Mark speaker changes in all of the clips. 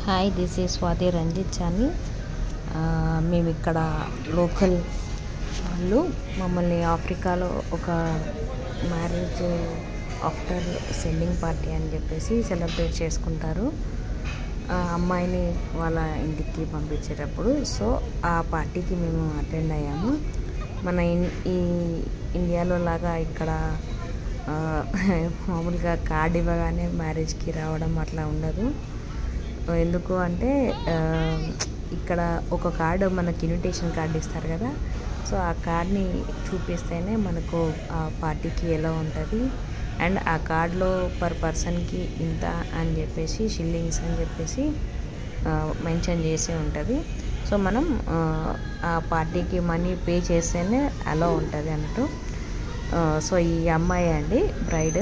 Speaker 1: Hi this is Swathi Ranjith చాని ఆ, మేము ఇక్కడ లోకల్ వాళ్ళు మమ్మల్ని ఆఫ్రికాలో ఒక మ్యారేజ్ ఆఫ్టర్ సెండింగ్ పార్టీ అని చెప్పేసి సెలబ్రేట్ చేసుకుంటారు ఆ అమ్మాయిని వాళ్ళ ఇంటికి పంపించేటప్పుడు సో ఆ పార్టీకి మేము అటెండ్ అయ్యాము మన ఇన్- ఈ ఇండియాలో లాగా ఇక్కడ ఆ, మామూలుగా కార్డ్ ఇవ్వగానే మ్యారేజ్కి రావడం అట్లా ఉండదు ఎందుకు అంటే ఆ, ఇక్కడ ఒక కార్డు మనకి ఇన్విటేషన్ కార్డు ఇస్తారు కదా సో ఆ కార్డ్ని చూపిస్తేనే మనకు ఆ పార్టీకి ఎలా ఉంటుంది అండ్ ఆ కార్డులో పర్ పర్సన్కి ఇంత అని చెప్పేసి షిల్లింగ్స్ అని చెప్పేసి మెన్షన్ చేసి ఉంటుంది సో మనం ఆ, ఆ పార్టీకి మనీ పే చేస్తేనే అలా ఉంటుంది అన్నట్టు ఆ, సో ఈ అమ్మాయి అండి బ్రైడ్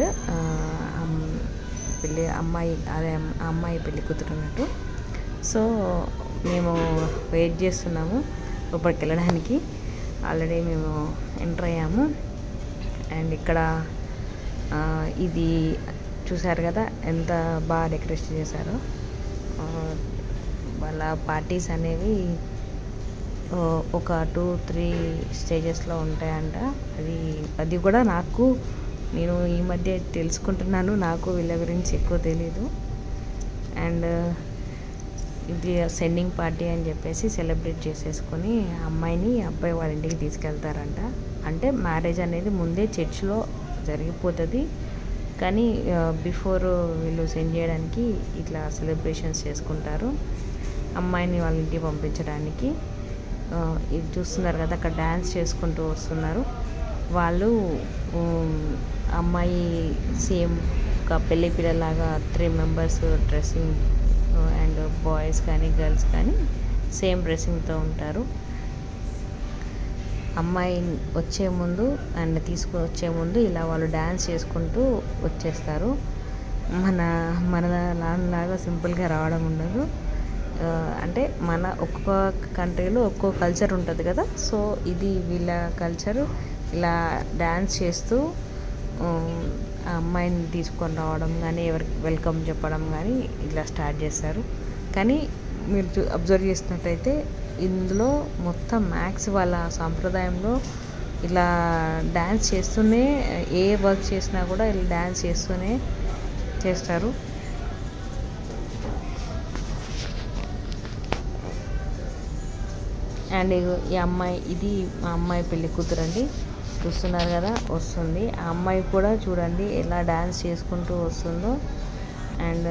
Speaker 1: పెళ్ళి అమ్మాయి అదే అమ్- ఆ అమ్మాయి పెళ్ళి కూతురున్నట్టు సో మేము వెయిట్ చేస్తున్నాము లోపలికి వెళ్ళడానికి ఆల్రెడీ మేము ఎంటర్ అయ్యాము అండ్ ఇక్కడ ఆ, ఇది చూసారు కదా ఎంత బాగా డెకరేట్ చేశారో ఆ, వాళ్ళ పార్టీస్ అనేవి ఓ, ఒక టూ త్రీ స్టేజెస్లో ఉంటాయంట అది అది కూడా నాకు నేను ఈ మధ్య తెలుసుకుంటున్నాను నాకు వీళ్ళ గురించి ఎక్కువ తెలీదు అండ్ ఇది సెండింగ్ పార్టీ అని చెప్పేసి సెలబ్రేట్ చేసేసుకొని ఆ అమ్మాయిని అబ్బాయి వాళ్ళ ఇంటికి తీసుకెళ్తారంట అంటే మ్యారేజ్ అనేది ముందే చర్చ్లో జరిగిపోతుంది కానీ బిఫోర్ వీళ్ళు సెండ్ చేయడానికి ఇట్లా సెలబ్రేషన్స్ చేసుకుంటారు అమ్మాయిని వాళ్ళ ఇంటికి పంపించడానికి ఆ, ఇది చూస్తున్నారు కదా అక్కడ డ్యాన్స్ చేసుకుంటూ వస్తున్నారు వాళ్ళు ఉమ్, అమ్మాయి సేమ్ ఒక పెళ్ళి పిల్లలాగా three members dressing and boys కానీ గర్ల్స్ కానీ సేమ్ డ్రెస్సింగ్తో ఉంటారు అమ్మాయి వచ్చే ముందు అండ్ తీసుకుని వచ్చే ముందు ఇలా వాళ్ళు డ్యాన్స్ చేసుకుంటూ వచ్చేస్తారు మన మన లాగా సింపుల్గా రావడం ఉండదు ఆ, అంటే మన ఒక్కొక్క కంట్రీలో ఒక్కో కల్చర్ ఉంటుంది కదా సో ఇది వీళ్ళ కల్చర్ ఇలా డ్యాన్స్ చేస్తూ ఉమ్, ఆ అమ్మాయిని తీసుకొని రావడం కానీ ఎవరికి వెల్కమ్ చెప్పడం కానీ ఇట్లా స్టార్ట్ చేస్తారు కానీ మీరు చూ అబ్జర్వ్ చేసినట్టయితే ఇందులో మొత్తం మ్యాక్స్ వాళ్ళ సాంప్రదాయంలో ఇలా డ్యాన్స్ చేస్తూనే ఏ వర్క్ చేసినా కూడా ఇలా డ్యాన్స్ చేస్తూనే చేస్తారు అండ్ ఇగో ఈ అమ్మాయి ఇది మా అమ్మాయి పెళ్లి కూతురు అండి చూస్తున్నారు కదా వస్తుంది ఆ అమ్మాయి కూడా చూడండి ఎలా డ్యాన్స్ చేసుకుంటూ వస్తుందో అండ్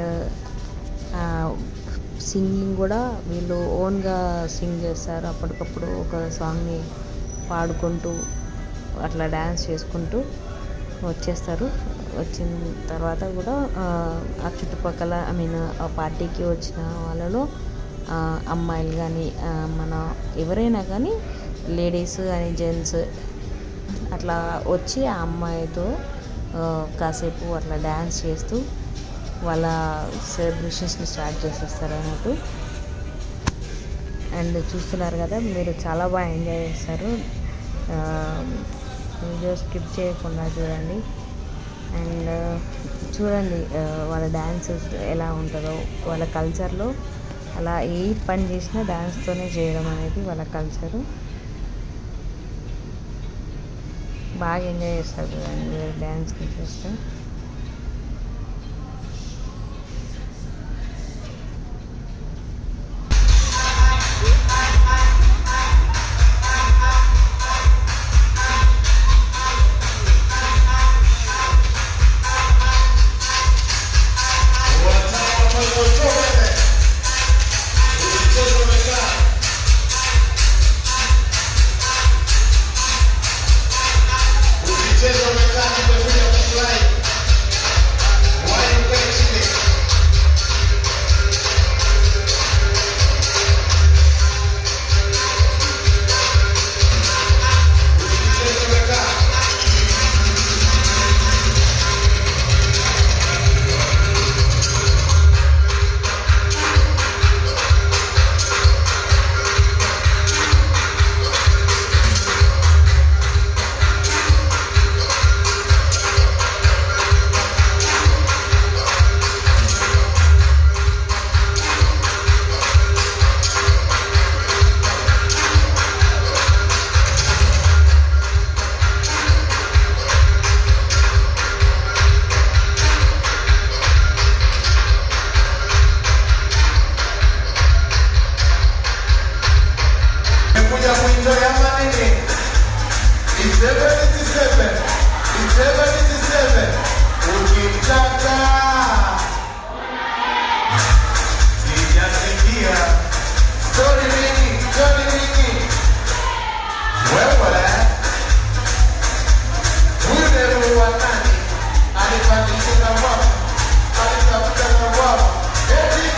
Speaker 1: సింగింగ్ కూడా వీళ్ళు ఓన్గా సింగ్ చేస్తారు అప్పటికప్పుడు ఒక సాంగ్ని పాడుకుంటూ అట్లా డ్యాన్స్ చేసుకుంటూ వచ్చేస్తారు వచ్చిన తర్వాత కూడా ఆ, ఆ చుట్టుపక్కల ఐ మీన్ ఆ పార్టీకి వచ్చిన వాళ్ళలో ఆ, అమ్మాయిలు కానీ మన ఎవరైనా కానీ లేడీస్ కానీ జెంట్స్ అట్లా వచ్చి ఆ అమ్మాయితో ఆ, కాసేపు అట్లా డ్యాన్స్ చేస్తూ వాళ్ళ సెలబ్రేషన్స్ని స్టార్ట్ చేసేస్తారు అన్నట్టు అండ్ చూస్తున్నారు కదా మీరు చాలా బాగా ఎంజాయ్ చేస్తారు వీడియో స్కిప్ చేయకుండా చూడండి అండ్ చూడండి ఆ, వాళ్ళ డ్యాన్స్ ఎలా ఉంటుందో వాళ్ళ కల్చర్లో అలా ఏ పని చేసినా డ్యాన్స్తోనే చేయడం అనేది వాళ్ళ కల్చరు బాగా ఎంజాయ్ చేస్తారు చూడండి వీళ్ళ డ్యాన్స్ని చూస్తే
Speaker 2: Usicheze umekaa kimekuja kufurahi. nini? Iseme nisiseme, iseme nisiseme, ukimtaka sijasikia. Stori mingi, stori mingi. Wewe huyu ni wa nani? Alipandisha mwaka, alitafuta na mwaka. Eti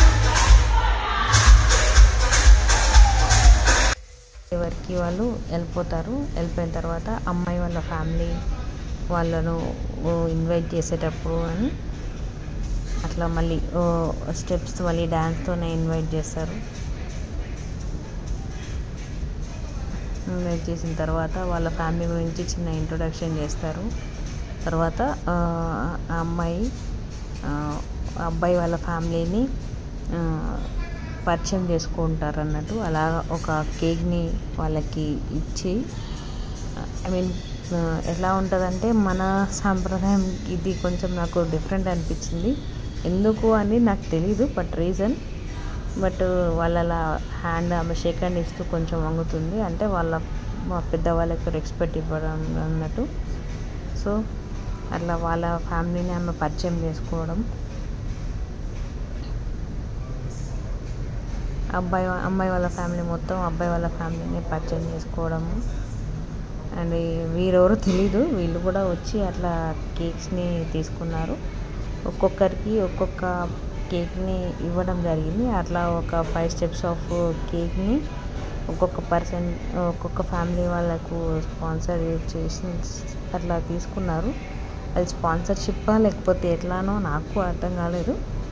Speaker 1: ఎవరికి వాళ్ళు వెళ్ళిపోతారు వెళ్ళిపోయిన తర్వాత అమ్మాయి వాళ్ళ ఫ్యామిలీ వాళ్ళను ఇన్వైట్ చేసేటప్పుడు అని అట్లా మళ్ళీ స్టెప్స్ మళ్ళీ డ్యాన్స్తోనే ఇన్వైట్ చేస్తారు ఇన్వైట్ చేసిన తర్వాత వాళ్ళ ఫ్యామిలీ గురించి చిన్న ఇంట్రొడక్షన్ చేస్తారు తర్వాత ఆ ఆ అమ్మాయి ఆ, ఆ అబ్బాయి వాళ్ళ ఫ్యామిలీని ఆ, పరిచయం చేసుకుంటారు అన్నట్టు అలా ఒక కేక్ని వాళ్ళకి ఇచ్చి ఐ మీన్ ఎలా ఉంటుందంటే మన సాంప్రదాయం ఇది కొంచెం నాకు డిఫరెంట్ అనిపించింది ఎందుకు అని నాకు తెలీదు బట్ రీజన్ బట్ వాళ్ళ అలా హ్యాండ్ ఆమె షేక్ హ్యాండ్ ఇస్తూ కొంచెం వంగుతుంది అంటే వాళ్ళ మా పెద్దవాళ్ళకి రెస్పెక్ట్ ఇవ్వడం అన్నట్టు సో అట్లా వాళ్ళ ఫ్యామిలీని ఆమె పరిచయం చేసుకోవడం అబ్బాయి అమ్మాయి వాళ్ళ ఫ్యామిలీ మొత్తం అబ్బాయి వాళ్ళ ఫ్యామిలీని పరిచయం చేసుకోవడము అండ్ వీరెవరో తెలీదు వీళ్ళు కూడా వచ్చి అట్లా కేక్స్ని తీసుకున్నారు ఒక్కొక్కరికి ఒక్కొక్క కేక్ని ఇవ్వడం జరిగింది అట్లా ఒక ఫైవ్ స్టెప్స్ ఆఫ్ కేక్ని ఒక్కొక్క పర్సన్ ఒక్కొక్క ఫ్యామిలీ వాళ్ళకు స్పాన్సర్ చేసి అట్లా తీసుకున్నారు అది స్పాన్సర్షిప్పా లేకపోతే ఎట్లానో నాకు అర్థం కాలేదు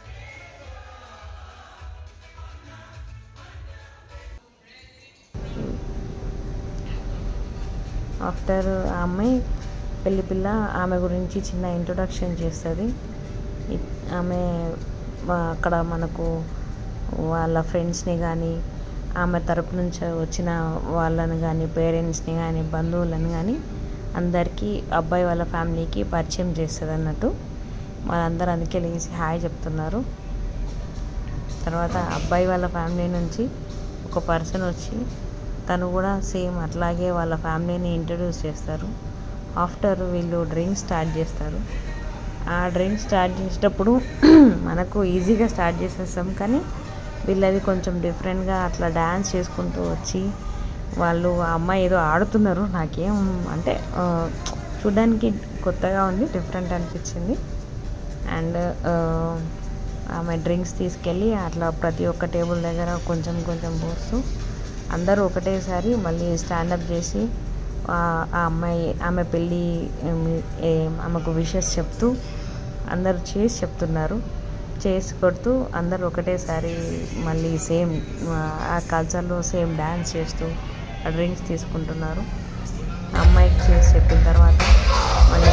Speaker 1: ఆఫ్టర్ ఆ అమ్మాయి పెళ్లి పిల్ల ఆమె గురించి చిన్న ఇంట్రొడక్షన్ చేస్తుంది ఇ- ఆమె ఆ, అక్కడ మనకు వాళ్ళ ఫ్రెండ్స్ని కానీ ఆమె తరపు నుంచి వచ్చిన వాళ్ళని కానీ పేరెంట్స్ని కానీ బంధువులను కానీ అందరికీ అబ్బాయి వాళ్ళ ఫ్యామిలీకి పరిచయం చేస్తుంది అన్నట్టు వాళ్ళందరూ అందుకే లేచి హాయ్ చెప్తున్నారు తర్వాత అబ్బాయి వాళ్ళ ఫ్యామిలీ నుంచి ఒక పర్సన్ వచ్చి తను కూడా సేమ్ అట్లాగే వాళ్ళ ఫ్యామిలీని ఇంట్రడ్యూస్ చేస్తారు ఆఫ్టర్ వీళ్ళు డ్రింక్ స్టార్ట్ చేస్తారు ఆ డ్రింక్ స్టార్ట్ చేసేటప్పుడు మనకు ఈజీగా స్టార్ట్ చేసేస్తాం కానీ వీళ్ళది కొంచెం డిఫరెంట్గా అట్లా డ్యాన్స్ చేసుకుంటూ వచ్చి వాళ్ళు ఆ అమ్మాయి ఏదో ఆడుతున్నారు నాకేం అంటే ఆ, చూడ్డానికి కొత్తగా ఉంది డిఫరెంట్ అనిపించింది అండ్ ఆమె డ్రింక్స్ తీసుకెళ్ళి అట్లా ప్రతి ఒక్క టేబుల్ దగ్గర కొంచెం కొంచెం పోస్తూ అందరూ ఒకటేసారి మళ్ళీ స్టాండప్ చేసి ఆ ఆ అమ్మాయి ఆమె పెళ్ళి ఏమి- ఏ- ఆమెకు విషెస్ చెప్తూ అందరూ చేసి చెప్తున్నారు చేసి కొడుతూ అందరూ ఒకటేసారి మళ్ళీ సేమ్ ఆ కల్చర్లో సేమ్ డ్యాన్స్ చేస్తూ ఆ డ్రింక్స్ తీసుకుంటున్నారు ఆ అమ్మాయికి చేసి చెప్పిన తర్వాత మళ్ళీ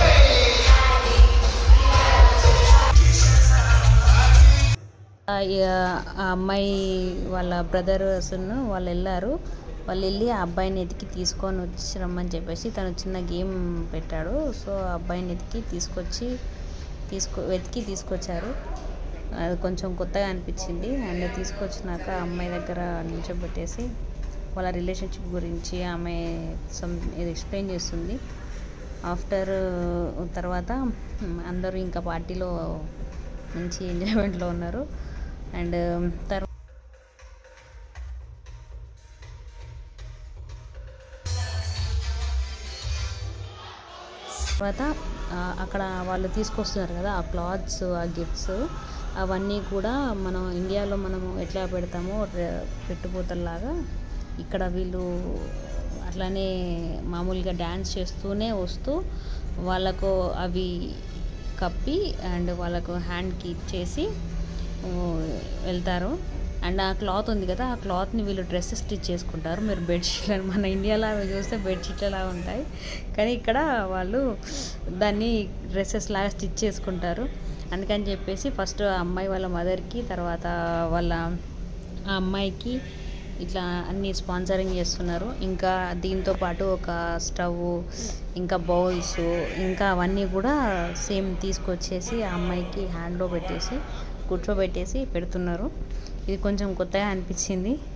Speaker 1: ఆ ఈ- ఆ అమ్మాయి వాళ్ళ బ్రదర్స్ వాళ్ళు వెళ్ళారు వాళ్ళు వెళ్ళి ఆ అబ్బాయిని ఎతికి తీసుకొని వచ్చి రమ్మని చెప్పేసి తను చిన్న గేమ్ పెట్టాడు సో ఆ అబ్బాయిని ఎతికి తీసుకొచ్చి తీసుకొ వెతికి తీసుకొచ్చారు అది కొంచెం కొత్తగా అనిపించింది అండ్ తీసుకొచ్చినాక ఆ అమ్మాయి దగ్గర నిల్చోబెట్టేసి వాళ్ళ రిలేషన్షిప్ గురించి ఆమె సమ్ ఇది ఎక్స్ప్లెయిన్ చేస్తుంది ఆఫ్టర్ తర్వాత అందరూ ఇంకా పార్టీలో మంచి ఎంజాయ్మెంట్లో ఉన్నారు అండ్ తర్వాత తర్వాత ఆ, అక్కడ వాళ్ళు తీసుకొస్తున్నారు కదా ఆ క్లాత్స్ ఆ గిఫ్ట్స్ అవన్నీ కూడా మనం ఇండియాలో మనము ఎట్లా పెడతామో రె- పెట్టుపోతల్లాగా ఇక్కడ వీళ్ళు అట్లానే మామూలుగా డ్యాన్స్ చేస్తూనే వస్తూ వాళ్ళకు అవి కప్పి అండ్ వాళ్ళకు హ్యాండ్కి ఇచ్చేసి ఓ, వెళ్తారు అండ్ ఆ క్లాత్ ఉంది కదా ఆ క్లాత్ని వీళ్ళు డ్రెస్సెస్ స్టిచ్ చేసుకుంటారు మీరు బెడ్షీట్లు మన ఇండియాలో అవి చూస్తే బెడ్షీట్లు లాగా ఉంటాయి కానీ ఇక్కడ వాళ్ళు దాన్ని డ్రెస్సెస్ లాగా స్టిచ్ చేసుకుంటారు అందుకని చెప్పేసి ఫస్ట్ ఆ అమ్మాయి వాళ్ళ మదర్కి తర్వాత వాళ్ళ ఆ అమ్మాయికి ఇట్లా అన్ని స్పాన్సరింగ్ చేస్తున్నారు ఇంకా దీంతో పాటు ఒక స్టవ్ ఇంకా బౌల్స్ ఇంకా అవన్నీ కూడా సేమ్ తీసుకొచ్చేసి ఆ అమ్మాయికి హ్యాండ్లో పెట్టేసి కూర్చోబెట్టేసి పెడుతున్నారు ఇది కొంచెం కొత్తగా అనిపించింది